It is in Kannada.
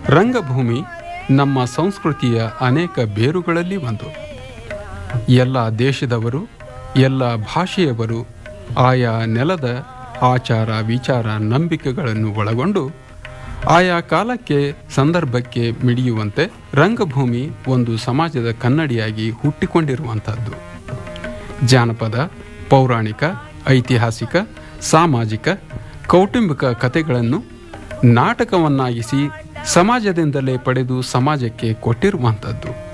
ರಂಗಭೂಮಿ ನಮ್ಮ ಸಂಸ್ಕೃತಿಯ ಅನೇಕ ಬೇರುಗಳಲ್ಲಿ ಒಂದು ಎಲ್ಲ ದೇಶದವರು ಎಲ್ಲ ಭಾಷೆಯವರು ಆಯಾ ನೆಲದ ಆಚಾರ ವಿಚಾರ ನಂಬಿಕೆಗಳನ್ನು ಒಳಗೊಂಡು ಆಯಾ ಕಾಲಕ್ಕೆ ಸಂದರ್ಭಕ್ಕೆ ಮಿಡಿಯುವಂತೆ ರಂಗಭೂಮಿ ಒಂದು ಸಮಾಜದ ಕನ್ನಡಿಯಾಗಿ ಹುಟ್ಟಿಕೊಂಡಿರುವಂಥದ್ದು ಜಾನಪದ ಪೌರಾಣಿಕ ಐತಿಹಾಸಿಕ ಸಾಮಾಜಿಕ ಕೌಟುಂಬಿಕ ಕಥೆಗಳನ್ನು ನಾಟಕವನ್ನಾಗಿಸಿ ಸಮಾಜದಿಂದಲೇ ಪಡೆದು ಸಮಾಜಕ್ಕೆ ಕೊಟ್ಟಿರುವಂಥದ್ದು